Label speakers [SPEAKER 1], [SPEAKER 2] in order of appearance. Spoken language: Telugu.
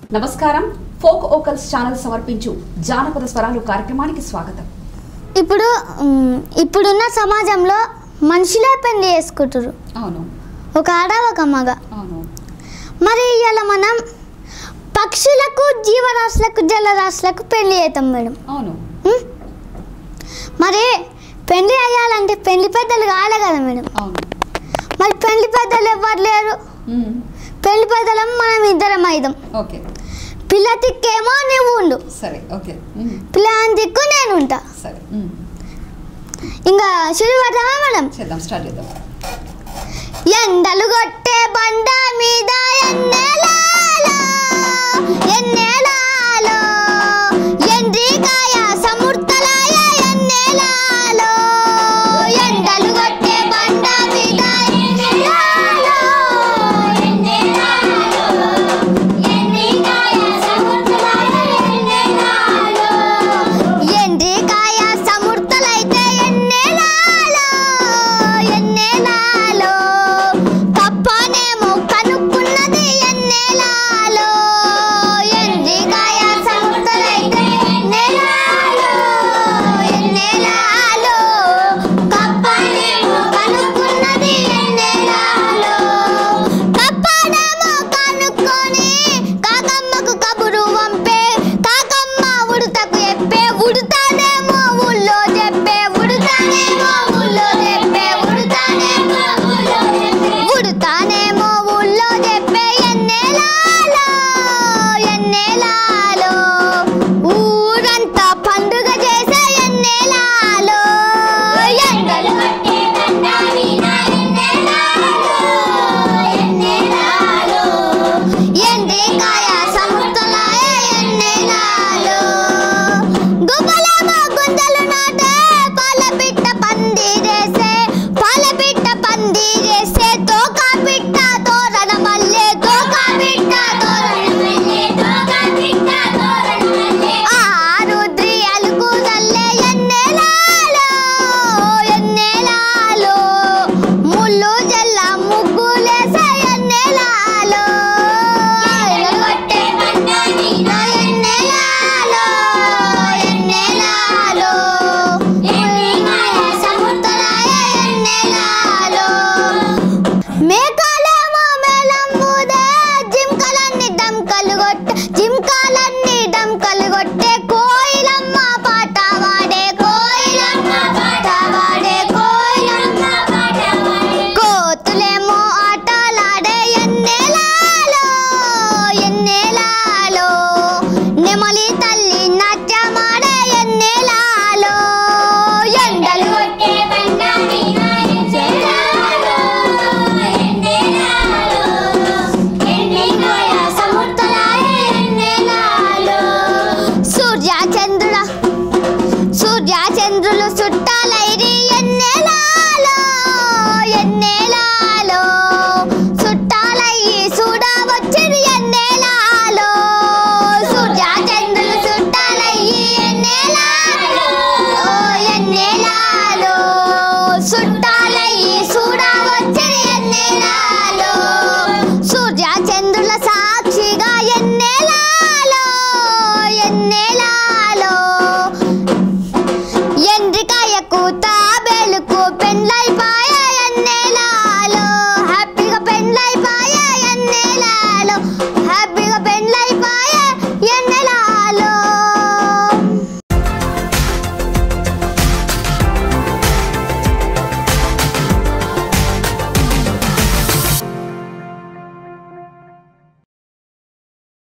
[SPEAKER 1] నమస్కారం ఫోక్ ఓకల్స్ ఛానల్ సమర్పించు జానపద స్వరాలు కార్యక్రమానికి స్వాగతం
[SPEAKER 2] ఇప్పుడు మ్, ఇప్పుడున్న సమాజంలో మనుషులే పెళ్లి చేసుకుంటారు
[SPEAKER 1] అవును
[SPEAKER 2] ఒక ఆడ ఒక మగ
[SPEAKER 1] అవును
[SPEAKER 2] మరి ఇవాళ మనం పక్షులకు జీవరాశులకు జలరాశులకు పెళ్లి చేస్తాం మేడం
[SPEAKER 1] అవును
[SPEAKER 2] మ్? మరి పెళ్లి అయ్యాలంటే పెళ్లి పెద్దలు కాలే కదా మేడం
[SPEAKER 1] అవును
[SPEAKER 2] మరి పెళ్లి పెద్దలు ఎవరు లేరు
[SPEAKER 1] మ్మ్.
[SPEAKER 2] పెళ్లి పెద్దలం మనం ఇద్దరం అయిదాం
[SPEAKER 1] ఓకే
[SPEAKER 2] పిల్ల తిక్కేమో నువ్వు ఉండు
[SPEAKER 1] సరే ఓకే మ్మ్.
[SPEAKER 2] పిల్ల దిక్కు నేను ఉంటా
[SPEAKER 1] సరే మ్మ్.
[SPEAKER 2] ఇంకా శురు పడతామా మేడం
[SPEAKER 1] చేద్దాం స్టార్ట్ చేద్దాం
[SPEAKER 2] ఎండలు కొట్టే బండ